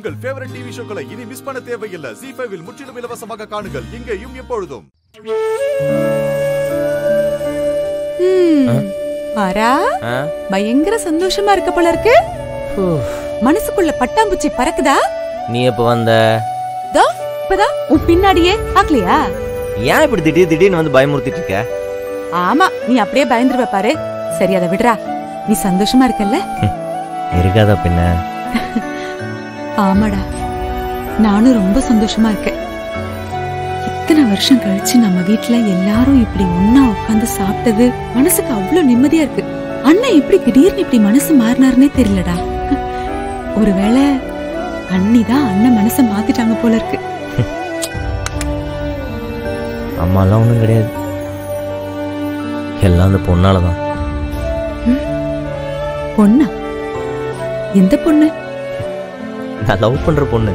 உங்கள் favourite TV ஷோக்களை இனி miss பண்ண தேவையில்லை ஜி ஃபைவில் முற்றிலும் இலவசமாக காணுங்கள் இங்கேயும் எப்பொழுதும் ம். ஆரா ஆ? பயங்கர சந்தோஷமா இருக்க போல இருக்கு ஹூ. மனசுக்குள்ள பட்டாம்பூச்சி பறக்குதா நீ எப்ப வந்த தோ இப்பதான் உன் பின்னாடியே பாக்கலையா ஏன் இப்படி திடீர் திடீர்னு வந்து பயமுறுத்திட்டு இருக்க ஆமா நீ அப்படியே பயந்துருவ பாரு சரி அதை விடுறா நீ சந்தோஷமா இருக்கல்ல இருக்காதா பின்ன ஆமாடா நானும் ரொம்ப சந்தோஷமா இருக்கேன் இத்தனை வருஷம் கழிச்சு நம்ம வீட்ல எல்லாரும் இப்படி ஒன்னா உட்கார்ந்து சாப்பிட்டது மனசுக்கு அவ்வளவு நிம்மதியா இருக்கு அண்ணன் எப்படி திடீர்னு இப்படி மனசு மாறினாருன்னே தெரியலடா ஒருவேளை அண்ணி தான் அண்ணன் மனசை மாத்திட்டாங்க போல இருக்கு அம்மாலாம் ஒன்றும் கிடையாது எல்லாம் அந்த பொண்ணால தான் பொண்ணா எந்த பொண்ணு நான் லவ் பண்ற பொண்ணு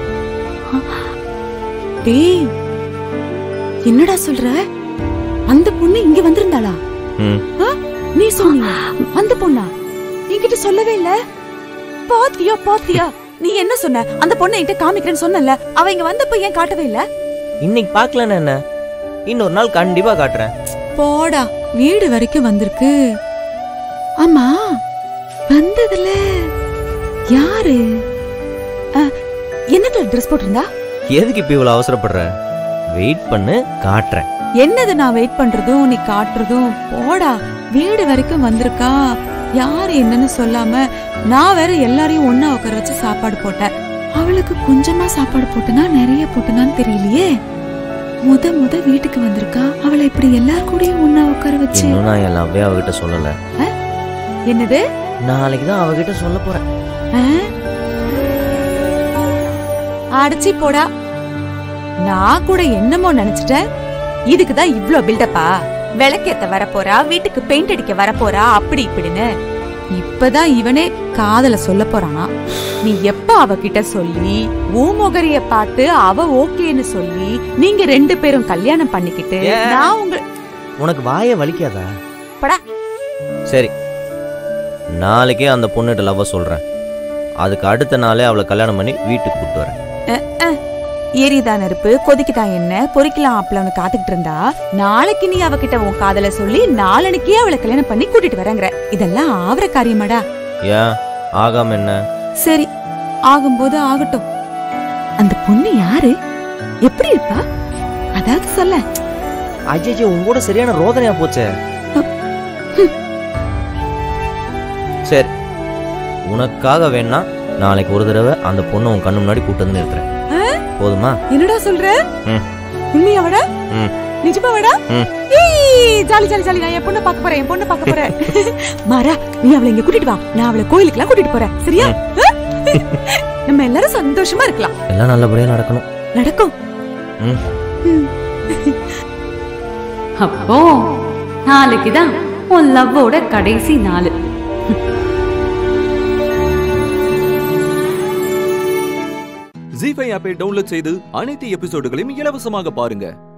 டேய் என்னடா சொல்ற அந்த பொண்ணு இங்க வந்திருந்தாளா ம் ஆ? நீ சொன்னியா அந்த பொண்ணா என்கிட்ட சொல்லவே இல்ல பாத்தியா பாத்தியா நீ என்ன சொன்ன அந்த பொண்ணை என்கிட்ட காமிக்கிறேன்னு சொன்னல அவ இங்க வந்தப்ப ஏன் காட்டவே இல்ல இன்னைக்கு பார்க்கலன்னு என்ன இன்னொரு நாள் கண்டிப்பா காட்டுறேன் போடா வீடு வரைக்கும் வந்திருக்கு ஆமா வந்ததுல யாரு ஆ, என்னதுல ட்ரெஸ் போட்டிருந்தா எதுக்கு இப்ப இவ்வளவு அவசரப்படுற வெயிட் பண்ணு காட்டுறேன் என்னது நான் வெயிட் பண்றதும் நீ காட்டுறதும் போடா வீடு வரைக்கும் வந்திருக்கா யாரு என்னன்னு சொல்லாம நான் வேற எல்லாரையும் ஒண்ணா உட்கார வச்சு சாப்பாடு போட்டேன் அவளுக்கு கொஞ்சமா சாப்பாடு போட்டனா நிறைய போட்டனான்னு தெரியலையே முத முத வீட்டுக்கு வந்திருக்கா அவளை இப்படி எல்லார் கூடயும் ஒண்ணா உட்கார வச்சு இன்னும் நான் என் லவ்வே அவகிட்ட சொல்லல என்னது நாளைக்கு தான் அவகிட்ட சொல்ல போறேன் ஆ? அடிச்சி போடா நான் கூட என்னமோ நினைச்சிட்டேன் இதுக்குதான் இவ்ளோ பில்டப்பா விளக்கேத்த வரப்போறா வீட்டுக்கு பெயிண்ட் அடிக்க வரப்போறா அப்படி இப்படின்னு இப்பதான் இவனே காதல சொல்ல போறானா நீ எப்ப அவகிட்ட சொல்லி ஊமொகரிய பார்த்து அவ ஓகேன்னு சொல்லி நீங்க ரெண்டு பேரும் கல்யாணம் பண்ணிக்கிட்டு ஏன்? நான் உங்க உனக்கு வாய வலிக்காதா படா. சரி நாளைக்கே அந்த பொண்ணுகிட்ட லவ்வ சொல்றேன் அதுக்கு அடுத்த நாளே அவளை கல்யாணம் பண்ணி வீட்டுக்கு கூட்டு வரேன் எரிதான் நெருப்பு கொதிக்குதான் என்ன பொறிக்கலாம் அப்பளம்னு காத்துக்கிட்டு இருந்தா நாளைக்கு நீ அவகிட்ட உன் காதல சொல்லி நாளனைக்கே அவளை கல்யாணம் பண்ணி கூட்டிட்டு வரேங்கிற இதெல்லாம் ஆவற காரியமாடா ஏன் ஆகாம என்ன சரி ஆகும்போது ஆகட்டும் அந்த பொண்ணு யாரு எப்படி இருப்பா அதாவது சொல்ல அஜய் உன் கூட சரியான ரோதனையா போச்சே சரி உனக்காக வேணா நாளைக்கு ஒரு தடவை அந்த பொண்ணை உன் கண்ணு முன்னாடி கூட்டு வந்து நிறுத்துறேன் போதுமா என்னடா சொல்ற ம். உண்மையாவடா ம். நிஜமாவடா ம். ஏய் ஜாலி ஜாலி ஜாலி நான் என் பொண்ணை பார்க்க போறேன் என் பொண்ணை பார்க்க போறேன் மாறா நீ அவளை இங்க கூட்டிட்டு வா நான் அவளை கோயிலுக்குலாம் கூட்டிட்டு போறேன் சரியா நம்ம எல்லாரும் சந்தோஷமா இருக்கலாம் எல்லாம் நல்லபடியா நடக்கணும் நடக்கும் ம் அப்போ நாளைக்கு தான் உன் லவ்வோட கடைசி நாள் ஜி ஃபைவ் ஆப்பை டவுன்லோட் செய்து அனைத்து எபிசோடுகளையும் இலவசமாக பாருங்க